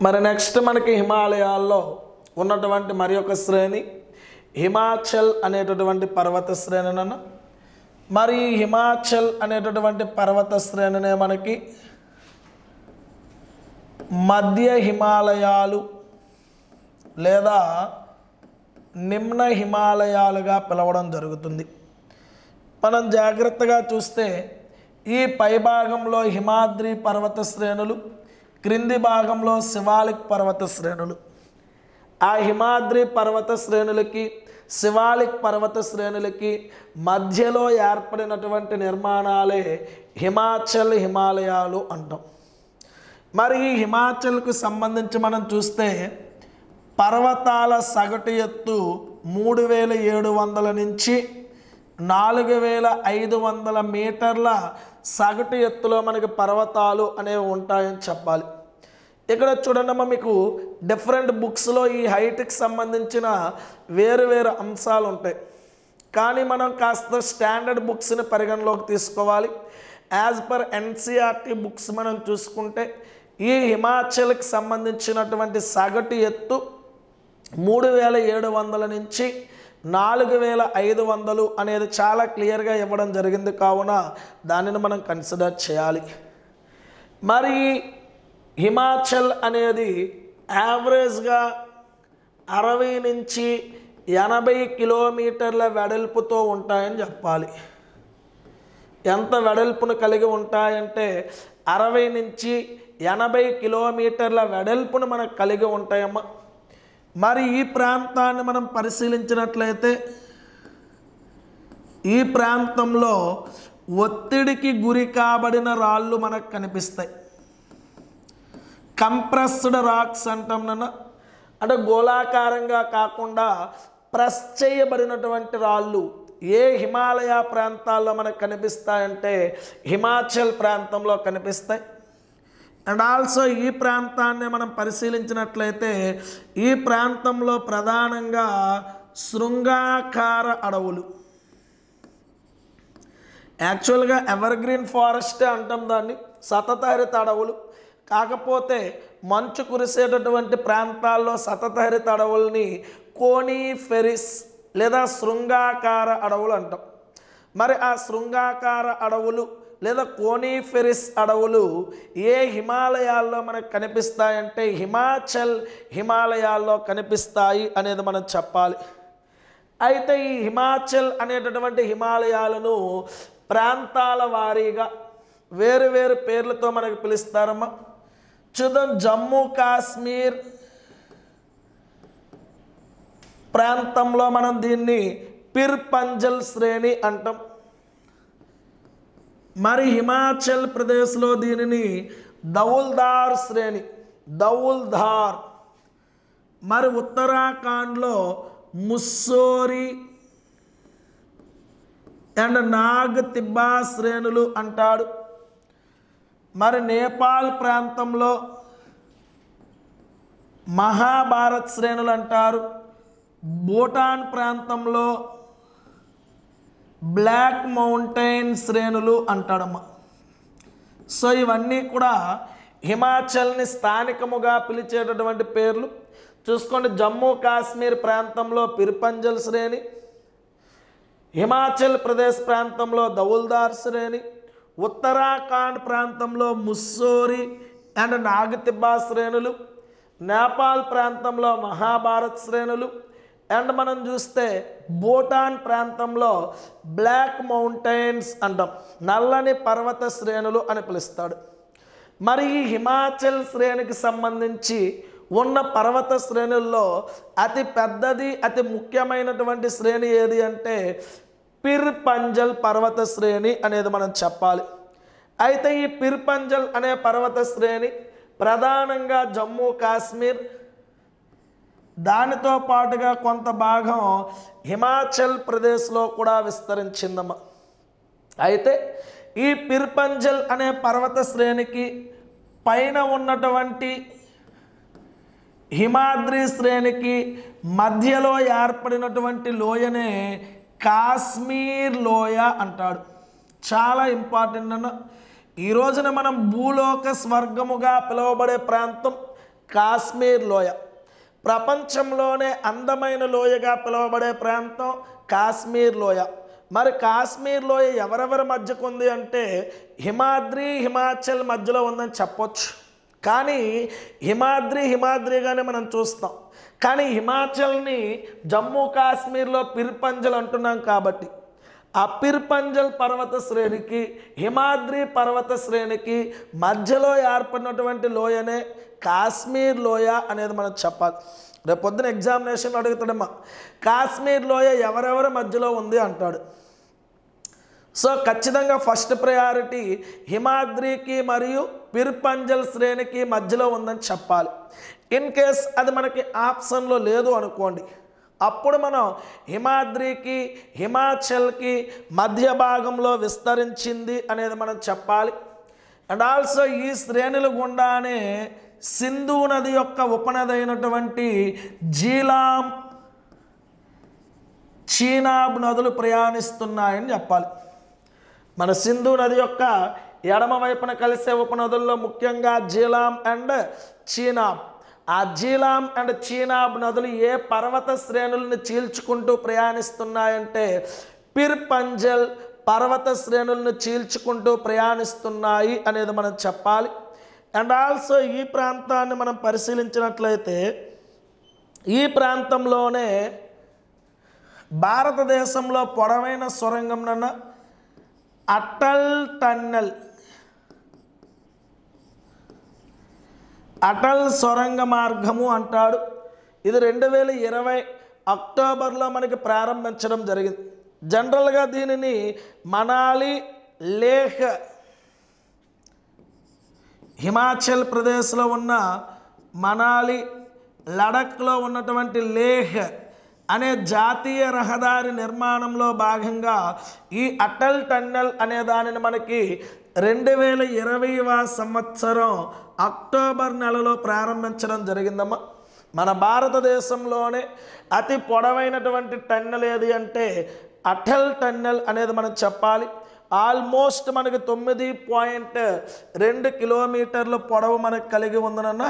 మరి నెక్స్ట్ మనకి హిమాలయాల్లో ఉన్నటువంటి మరి ఒక శ్రేణి హిమాచల్ అనేటటువంటి పర్వత శ్రేణినను మరి ఈ హిమాచల్ అనేటటువంటి పర్వత శ్రేణినే మనకి మధ్య హిమాలయాలు లేదా నిమ్న హిమాలయాలుగా పిలవడం జరుగుతుంది మనం జాగ్రత్తగా చూస్తే ఈ పై భాగంలో హిమాద్రి పర్వత శ్రేణులు క్రింది భాగంలో శివాలిక్ పర్వత శ్రేణులు ఆ హిమాద్రి పర్వత శ్రేణులకి శివాలిక్ పర్వత శ్రేణులకి మధ్యలో ఏర్పడినటువంటి నిర్మాణాలే హిమాచల్ హిమాలయాలు అంటాం మరి ఈ హిమాచల్కు సంబంధించి మనం చూస్తే పర్వతాల సగటు ఎత్తు మూడు వేల ఏడు వందల నుంచి నాలుగు వేల ఐదు వందల మీటర్ల సగటు ఎత్తులో మనకి పర్వతాలు అనేవి ఉంటాయని చెప్పాలి ఇక్కడ చూడండమ్మా మీకు డిఫరెంట్ బుక్స్లో ఈ హైట్కి సంబంధించిన వేరు వేరు అంశాలు ఉంటాయి కానీ మనం కాస్త స్టాండర్డ్ బుక్స్ని పరిగణలోకి తీసుకోవాలి యాజ్ పర్ ఎన్సిఆర్టీ బుక్స్ మనం చూసుకుంటే ఈ హిమాచల్కి సంబంధించినటువంటి సగటు ఎత్తు మూడు వేల ఏడు వందల నుంచి నాలుగు వేల ఐదు వందలు అనేది చాలా క్లియర్గా ఇవ్వడం జరిగింది కావున దానిని మనం కన్సిడర్ చేయాలి మరి హిమాచల్ అనేది యావరేజ్గా అరవై నుంచి ఎనభై కిలోమీటర్ల వెడల్పుతో ఉంటాయని చెప్పాలి ఎంత వెడల్పును కలిగి ఉంటాయంటే అరవై నుంచి ఎనభై కిలోమీటర్ల వెడల్పును మనకు కలిగి ఉంటాయమ్మా మరి ఈ ప్రాంతాన్ని మనం పరిశీలించినట్లయితే ఈ ప్రాంతంలో ఒత్తిడికి గురి కాబడిన రాళ్ళు మనకు కనిపిస్తాయి కంప్రెస్డ్ రాక్స్ అంటాం నాన్న అంటే గోళాకారంగా కాకుండా ప్రెస్ చేయబడినటువంటి రాళ్ళు ఏ హిమాలయ ప్రాంతాల్లో మనకు కనిపిస్తాయంటే హిమాచల్ ప్రాంతంలో కనిపిస్తాయి అండ్ ఆల్సో ఈ ప్రాంతాన్ని మనం పరిశీలించినట్లయితే ఈ ప్రాంతంలో ప్రధానంగా శృంగాకార అడవులు యాక్చువల్గా ఎవర్ గ్రీన్ ఫారెస్ట్ అంటాం దాన్ని సతతహరిత అడవులు కాకపోతే మంచు కురిసేటటువంటి ప్రాంతాల్లో సతతహరిత అడవుల్ని కోనీఫెరిస్ లేదా శృంగాకార అడవులు అంటాం మరి ఆ శృంగాకార అడవులు లేదా కోనీఫెరిస్ అడవులు ఏ హిమాలయాల్లో మనకు కనిపిస్తాయంటే హిమాచల్ హిమాలయాల్లో కనిపిస్తాయి అనేది మనం చెప్పాలి అయితే ఈ హిమాచల్ అనేటటువంటి హిమాలయాలను ప్రాంతాల వారీగా వేరు వేరు పేర్లతో మనకు పిలుస్తారమ్మా చూద్దాం జమ్మూ కాశ్మీర్ ప్రాంతంలో మనం దీన్ని పిర్ పంజల్ శ్రేణి అంటాం మరి హిమాచల్ ప్రదేశ్లో దీనిని దౌల్దార్ శ్రేణి దౌల్ధార్ మరి ఉత్తరాఖండ్లో ముస్సోరి అండ్ నాగ్ తిబ్బా శ్రేణులు అంటాడు మరి నేపాల్ ప్రాంతంలో మహాభారత్ శ్రేణులు అంటారు భూటాన్ ప్రాంతంలో బ్లాక్ మౌంటైన్ శ్రేణులు అంటాడమ్మ సో ఇవన్నీ కూడా హిమాచల్ని స్థానికముగా పిలిచేటటువంటి పేర్లు చూసుకోండి జమ్మూ కాశ్మీర్ ప్రాంతంలో పిర్పంజల్ శ్రేణి హిమాచల్ ప్రదేశ్ ప్రాంతంలో దౌల్దార్ శ్రేణి ఉత్తరాఖండ్ ప్రాంతంలో ముస్సోరి అండ్ నాగతిబ్బా శ్రేణులు నేపాల్ ప్రాంతంలో మహాభారత్ శ్రేణులు అండ్ మనం చూస్తే భూటాన్ ప్రాంతంలో బ్లాక్ మౌంటైన్స్ అంటాం నల్లని పర్వత శ్రేణులు అని పిలుస్తాడు మరి ఈ హిమాచల్ శ్రేణికి సంబంధించి ఉన్న పర్వత శ్రేణుల్లో అతి పెద్దది అతి ముఖ్యమైనటువంటి శ్రేణి ఏది అంటే పిర్ పంజల్ పర్వత శ్రేణి అనేది మనం చెప్పాలి అయితే ఈ పిర్ పంజల్ అనే పర్వత శ్రేణి ప్రధానంగా జమ్మూ కాశ్మీర్ దానితో పాటుగా కొంత భాగం హిమాచల్ ప్రదేశ్లో కూడా విస్తరించిందమ్మ అయితే ఈ పిర్పంజల్ అనే పర్వత శ్రేణికి పైన ఉన్నటువంటి హిమాద్రి శ్రేణికి మధ్యలో ఏర్పడినటువంటి లోయనే కాశ్మీర్ లోయ అంటాడు చాలా ఇంపార్టెంట్ అన్న ఈ రోజున మనం భూలోక స్వర్గముగా పిలువబడే ప్రాంతం కాశ్మీర్ లోయ ప్రపంచంలోనే అందమైన లోయగా పిలువబడే ప్రాంతం కాశ్మీర్ లోయ మరి కాశ్మీర్ లోయ ఎవరెవరి మధ్యకు ఉంది అంటే హిమాద్రి హిమాచల్ మధ్యలో ఉందని చెప్పొచ్చు కానీ హిమాద్రి హిమాద్రిగానే మనం చూస్తాం కానీ హిమాచల్ని జమ్మూ కాశ్మీర్లో పిర్పంజల్ అంటున్నాం కాబట్టి ఆ పిర్పంజల్ పర్వత శ్రేణికి హిమాద్రి పర్వత శ్రేణికి మధ్యలో ఏర్పడినటువంటి లోయనే కాశ్మీర్ లోయ అనేది మనం చెప్పాలి రేపు పొద్దున ఎగ్జామినేషన్ అడుగుతాడమ్మా కాశ్మీర్ లోయ ఎవరెవరి మధ్యలో ఉంది అంటాడు సో ఖచ్చితంగా ఫస్ట్ ప్రయారిటీ హిమాద్రికి మరియు పిర్పంజల్ శ్రేణికి మధ్యలో ఉందని చెప్పాలి ఇన్ కేస్ అది మనకి ఆప్షన్లో లేదు అనుకోండి అప్పుడు మనం హిమాద్రికి హిమాచల్కి మధ్య భాగంలో విస్తరించింది అనేది మనం చెప్పాలి అండ్ ఆల్సో ఈ శ్రేణుల గుండానే సింధు నది యొక్క ఉపనది అయినటువంటి జీలాం చీనాబ్ నదులు ప్రయాణిస్తున్నాయని చెప్పాలి మన సింధు నది యొక్క ఎడమ వైపున కలిసే ఉపనదుల్లో ముఖ్యంగా జీలాం అండ్ చీనాబ్ ఆ జీలాం అండ్ చీనాబ్ నదులు ఏ పర్వత శ్రేణులను చీల్చుకుంటూ ప్రయాణిస్తున్నాయంటే పిర్ పంజల్ పర్వత శ్రేణులను చీల్చుకుంటూ ప్రయాణిస్తున్నాయి అనేది మనం చెప్పాలి అండ్ ఆల్సో ఈ ప్రాంతాన్ని మనం పరిశీలించినట్లయితే ఈ ప్రాంతంలోనే భారతదేశంలో పొడవైన సొరంగం నన్న అటల్ టన్నెల్ అటల్ సొరంగ మార్గము అంటాడు ఇది రెండు వేల ఇరవై అక్టోబర్లో మనకి ప్రారంభించడం జరిగింది జనరల్గా దీనిని మనాలి లేహ్ హిమాచల్ ప్రదేశ్లో ఉన్న మనాలి లడఖ్లో ఉన్నటువంటి లేహ్ అనే జాతీయ రహదారి నిర్మాణంలో భాగంగా ఈ అటల్ టన్నెల్ అనే దానిని మనకి రెండు వేల ఇరవైవ సంవత్సరం అక్టోబర్ నెలలో ప్రారంభించడం జరిగిందమ్మా మన భారతదేశంలోనే అతి పొడవైనటువంటి టన్నెల్ ఏది అంటే అటల్ టన్నెల్ అనేది మనం చెప్పాలి ఆల్మోస్ట్ మనకి తొమ్మిది పాయింట్ రెండు కిలోమీటర్ల పొడవు మనకు కలిగి ఉందనన్నా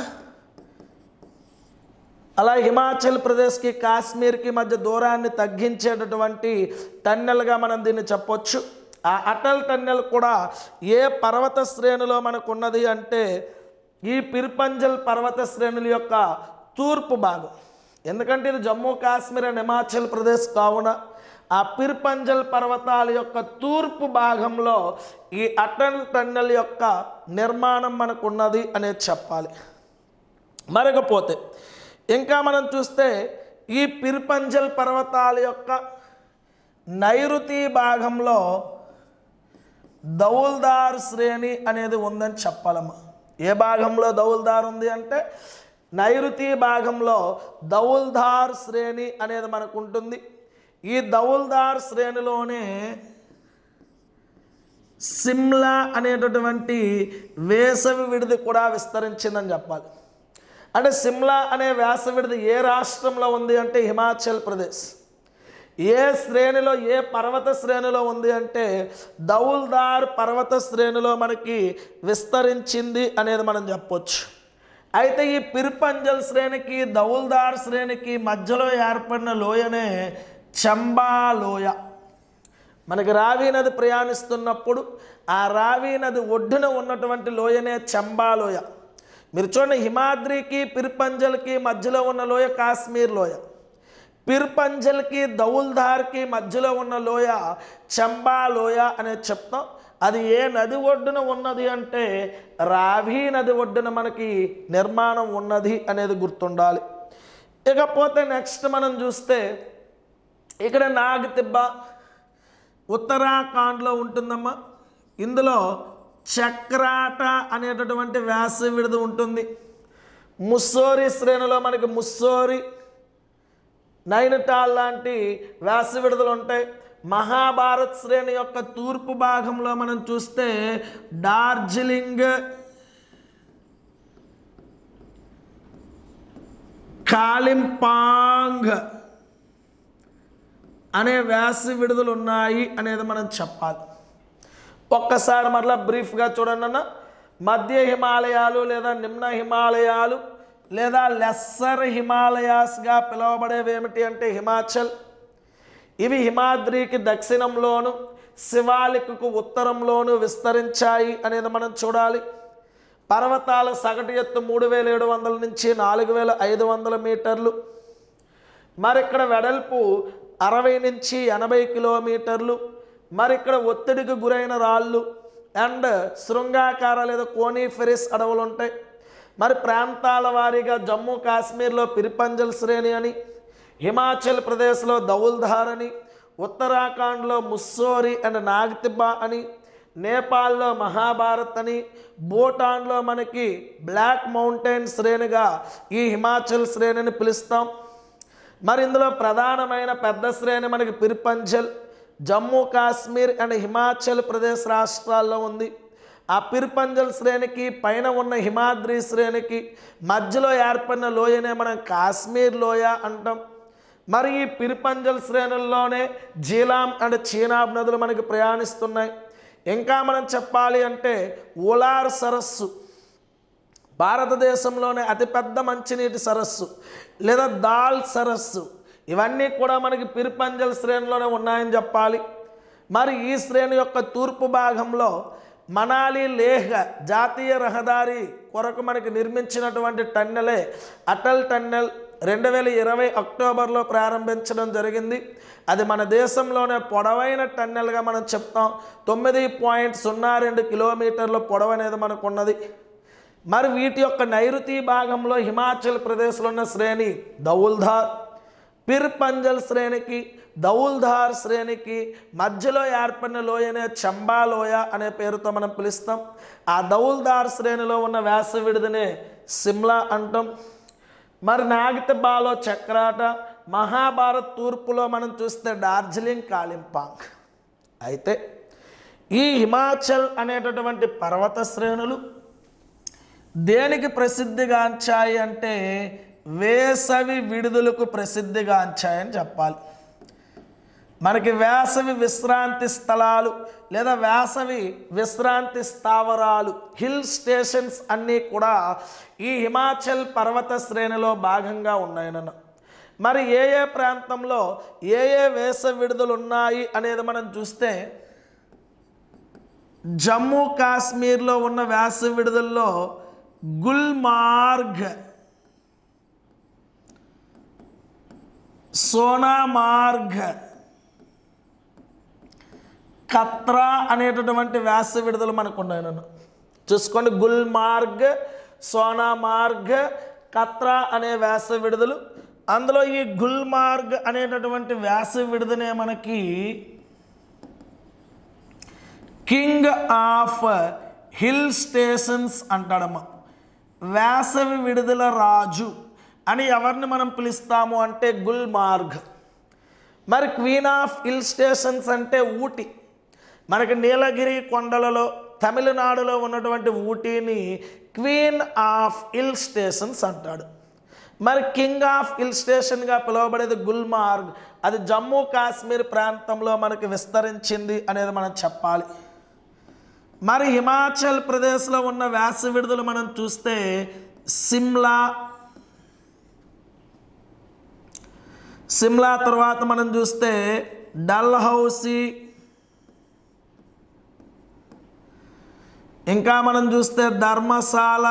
అలా హిమాచల్ ప్రదేశ్కి కాశ్మీర్కి మధ్య దూరాన్ని తగ్గించేటటువంటి టన్నెల్గా మనం దీన్ని చెప్పొచ్చు ఆ అటల్ టన్నెల్ కూడా ఏ పర్వత శ్రేణిలో మనకు ఉన్నది అంటే ఈ పిర్పంజల్ పర్వత శ్రేణుల యొక్క తూర్పు భాగం ఎందుకంటే ఇది జమ్మూ కాశ్మీర్ అండ్ హిమాచల్ ప్రదేశ్ కావున ఆ పిర్పంజల్ పర్వతాల యొక్క తూర్పు భాగంలో ఈ అటల్ టన్నెల్ యొక్క నిర్మాణం మనకు ఉన్నది అనేది చెప్పాలి మరకపోతే ఇంకా మనం చూస్తే ఈ పిర్పంజల్ పర్వతాల యొక్క నైరుతి భాగంలో దౌల్దార్ శ్రేణి అనేది ఉందని చెప్పాలమ్మా ఏ భాగంలో దౌల్దార్ ఉంది అంటే నైరుతి భాగంలో దౌల్దార్ శ్రేణి అనేది మనకు ఉంటుంది ఈ దౌల్దార్ శ్రేణిలోనే సిమ్లా అనేటటువంటి వేసవి విడిది కూడా విస్తరించిందని చెప్పాలి అంటే సిమ్లా అనే వేసవి విడిది ఏ రాష్ట్రంలో ఉంది అంటే హిమాచల్ ప్రదేశ్ ఏ శ్రేణిలో ఏ పర్వత శ్రేణిలో ఉంది అంటే దౌల్దార్ పర్వత శ్రేణిలో మనకి విస్తరించింది అనేది మనం చెప్పొచ్చు అయితే ఈ పిర్పంజల్ శ్రేణికి దౌల్దార్ శ్రేణికి మధ్యలో ఏర్పడిన లోయనే చంబా లోయ మనకి రావి నది ప్రయాణిస్తున్నప్పుడు ఆ రావి నది ఒడ్డున ఉన్నటువంటి లోయనే చంబా లోయ మీరు చూడండి హిమాద్రికి పిర్పంజల్కి మధ్యలో ఉన్న లోయ కాశ్మీర్ లోయ పిర్పంజల్కి దౌల్ధార్కి మధ్యలో ఉన్న లోయ చంబా లోయ అనేది చెప్తాం అది ఏ నది ఒడ్డున ఉన్నది అంటే రావి నది ఒడ్డున మనకి నిర్మాణం ఉన్నది అనేది గుర్తుండాలి ఇకపోతే నెక్స్ట్ మనం చూస్తే ఇక్కడ నాగ్ తిబ్బ ఉత్తరాఖండ్లో ఉంటుందమ్మా ఇందులో చక్రాట అనేటటువంటి వ్యాస విడుదల ఉంటుంది ముస్సోరి శ్రేణిలో మనకి ముస్సోరి నైనిటాల్ లాంటి వ్యాస విడుదలు ఉంటాయి మహాభారత్ శ్రేణి యొక్క తూర్పు భాగంలో మనం చూస్తే డార్జిలింగ్ కాలింపాంగ్ అనే వ్యాస విడుదలు ఉన్నాయి అనేది మనం చెప్పాలి ఒక్కసారి మరలా బ్రీఫ్గా చూడండి అన్న మధ్య హిమాలయాలు లేదా నిమ్న హిమాలయాలు లేదా లెస్సర్ హిమాలయాస్గా పిలువబడేవి ఏమిటి అంటే హిమాచల్ ఇవి హిమాద్రికి దక్షిణంలోను శివాలికకు ఉత్తరంలోను విస్తరించాయి అనేది మనం చూడాలి పర్వతాల సగటు ఎత్తు మూడు వేల ఏడు వందల నుంచి నాలుగు వేల ఐదు వందల మీటర్లు మరి ఇక్కడ వెడల్పు అరవై నుంచి ఎనభై కిలోమీటర్లు మరి ఇక్కడ ఒత్తిడికి గురైన రాళ్ళు అండ్ శృంగాకార లేదా కోనీఫెరిస్ అడవులు ఉంటాయి మరి ప్రాంతాల వారీగా జమ్మూ కాశ్మీర్లో పిరిపంజల్ శ్రేణి అని హిమాచల్ ప్రదేశ్లో దౌల్ధార్ అని ఉత్తరాఖండ్లో ముస్సోరి అండ్ నాగ్తిబా అని నేపాల్లో మహాభారత్ అని భూటాన్లో మనకి బ్లాక్ మౌంటైన్ శ్రేణిగా ఈ హిమాచల్ శ్రేణిని పిలుస్తాం మరి ఇందులో ప్రధానమైన పెద్ద శ్రేణి మనకి పిరిపంజల్ జమ్మూ కాశ్మీర్ అండ్ హిమాచల్ ప్రదేశ్ రాష్ట్రాల్లో ఉంది ఆ పిరిపంజల్ శ్రేణికి పైన ఉన్న హిమాద్రి శ్రేణికి మధ్యలో ఏర్పడిన లోయనే మనం కాశ్మీర్ లోయ అంటాం మరి ఈ పిరిపంజల్ శ్రేణుల్లోనే జీలాం అండ్ చీనాబ్ నదులు మనకి ప్రయాణిస్తున్నాయి ఇంకా మనం చెప్పాలి అంటే ఉలార్ సరస్సు భారతదేశంలోనే అతిపెద్ద మంచినీటి సరస్సు లేదా దాల్ సరస్సు ఇవన్నీ కూడా మనకి పిరిపంజల్ శ్రేణిలోనే ఉన్నాయని చెప్పాలి మరి ఈ శ్రేణి యొక్క తూర్పు భాగంలో మనాలి లేహ్ జాతీయ రహదారి కొరకు మనకి నిర్మించినటువంటి టన్నెలే అటల్ టన్నెల్ రెండు వేల ఇరవై అక్టోబర్లో ప్రారంభించడం జరిగింది అది మన దేశంలోనే పొడవైన టన్నెల్గా మనం చెప్తాం తొమ్మిది పాయింట్ సున్నా రెండు కిలోమీటర్ల పొడవు అనేది మనకు ఉన్నది మరి వీటి యొక్క నైరుతి భాగంలో హిమాచల్ ప్రదేశ్లో ఉన్న శ్రేణి దౌల్ధార్ పిర్ పంజల్ శ్రేణికి దౌల్ధార్ శ్రేణికి మధ్యలో ఏర్పడిన లోయనే చంబా లోయ అనే పేరుతో మనం పిలుస్తాం ఆ దౌల్ధార్ శ్రేణిలో ఉన్న వ్యాస విడిదినే సిమ్లా అంటాం మరి నాగితబాలో చక్రాట మహాభారత్ తూర్పులో మనం చూస్తే డార్జిలింగ్ కాలింపాంగ్ అయితే ఈ హిమాచల్ అనేటటువంటి పర్వత శ్రేణులు దేనికి ప్రసిద్ధిగాంచాయి అంటే వేసవి విడుదలకు ప్రసిద్ధిగాంచాయని చెప్పాలి మనకి వేసవి విశ్రాంతి స్థలాలు లేదా వేసవి విశ్రాంతి స్థావరాలు హిల్ స్టేషన్స్ అన్నీ కూడా ఈ హిమాచల్ పర్వత శ్రేణిలో భాగంగా ఉన్నాయన్న మరి ఏ ఏ ప్రాంతంలో ఏ ఏ వేసవి విడుదలు ఉన్నాయి అనేది మనం చూస్తే జమ్మూ కాశ్మీర్లో ఉన్న వేసవి విడుదలలో గుల్మార్గ్ సోనామార్గ్ కత్రా అనేటటువంటి వ్యాస విడుదల మనకు ఉన్నాయి నన్ను చూసుకోండి గుల్మార్గ్ సోనామార్గ్ కత్రా అనే వ్యాస విడుదలు అందులో ఈ గుల్మార్గ్ అనేటటువంటి వ్యాస విడుదనే మనకి కింగ్ ఆఫ్ హిల్ స్టేషన్స్ అంటాడమ్మ వేసవి విడుదల రాజు అని ఎవరిని మనం పిలుస్తాము అంటే గుల్మార్గ్ మరి క్వీన్ ఆఫ్ హిల్ స్టేషన్స్ అంటే ఊటీ మనకి నీలగిరి కొండలలో తమిళనాడులో ఉన్నటువంటి ఊటీని క్వీన్ ఆఫ్ హిల్ స్టేషన్స్ అంటాడు మరి కింగ్ ఆఫ్ హిల్ స్టేషన్గా పిలువబడేది గుల్మార్గ్ అది జమ్మూ కాశ్మీర్ ప్రాంతంలో మనకి విస్తరించింది అనేది మనం చెప్పాలి మరి హిమాచల్ ప్రదేశ్లో ఉన్న వ్యాస విడుదల మనం చూస్తే సిమ్లా సిమ్లా తర్వాత మనం చూస్తే డల్హౌసీ ఇంకా మనం చూస్తే ధర్మశాల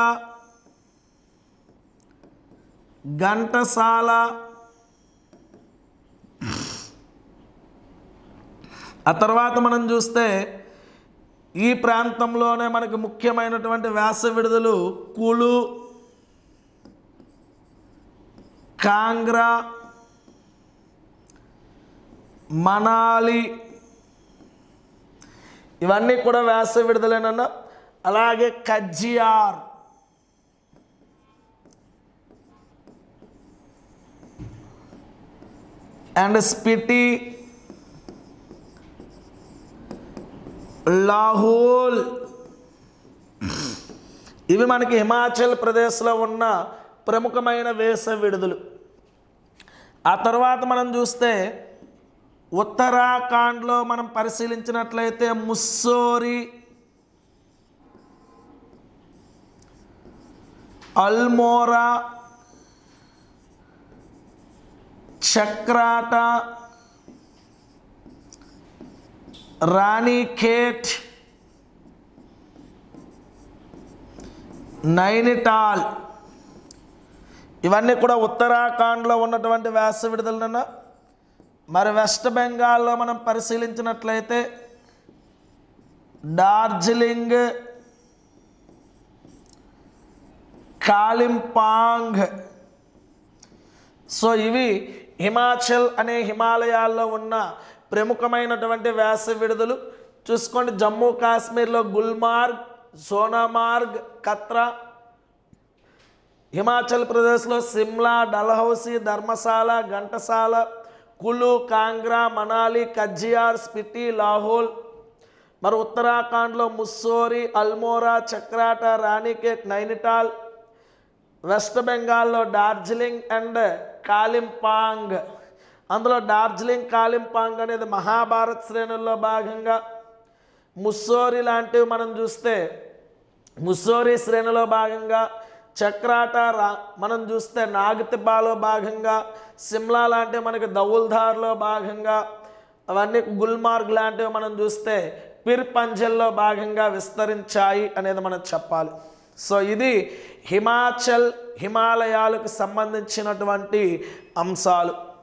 ఘంటసాల ఆ తర్వాత మనం చూస్తే ఈ ప్రాంతంలోనే మనకి ముఖ్యమైనటువంటి వ్యాస విడుదలు కులు కాంగ్రా మనాలి ఇవన్నీ కూడా వ్యాస విడుదలేనన్నా అలాగే కజ్జియార్ అండ్ స్పిటి లాహోల్ ఇవి మనకి హిమాచల్ ప్రదేశ్లో ఉన్న ప్రముఖమైన వేస విడుదలు ఆ తర్వాత మనం చూస్తే ఉత్తరాఖండ్లో మనం పరిశీలించినట్లయితే ముస్సోరి అల్మోరా చక్రాట రాణిఖేట్ నైనిటాల్ ఇవన్నీ కూడా ఉత్తరాఖండ్లో ఉన్నటువంటి వ్యాస విడుదలన మరి వెస్ట్ బెంగాల్లో మనం పరిశీలించినట్లయితే డార్జిలింగ్ కాలింపాంగ్ సో ఇవి హిమాచల్ అనే హిమాలయాల్లో ఉన్న ప్రముఖమైనటువంటి వ్యాస విడుదలు చూసుకోండి జమ్మూ కాశ్మీర్లో గుల్మార్గ్ సోనామార్గ్ కత్రా హిమాచల్ ప్రదేశ్లో సిమ్లా డల్హౌసీ ధర్మశాల ఘంటసాల కులు కాంగ్రా మనాలి కజ్జియార్ స్పిటి లాహోల్ మరి ఉత్తరాఖండ్లో ముస్సోరి అల్మోరా చక్రాట రాణికేట్ నైనిటాల్ వెస్ట్ బెంగాల్లో డార్జిలింగ్ అండ్ కాలింపాంగ్ అందులో డార్జిలింగ్ కాలింపాంగ్ అనేది మహాభారత్ శ్రేణుల్లో భాగంగా ముస్సోరి లాంటివి మనం చూస్తే ముస్సోరి శ్రేణిలో భాగంగా చక్రాట రా మనం చూస్తే నాగతిబాలో భాగంగా సిమ్లా లాంటివి మనకి దౌల్ధార్లో భాగంగా అవన్నీ గుల్మార్గ్ లాంటివి మనం చూస్తే పిర్ పంజల్లో భాగంగా విస్తరించాయి అనేది మనం చెప్పాలి సో ఇది హిమాచల్ హిమాలయాలకు సంబంధించినటువంటి అంశాలు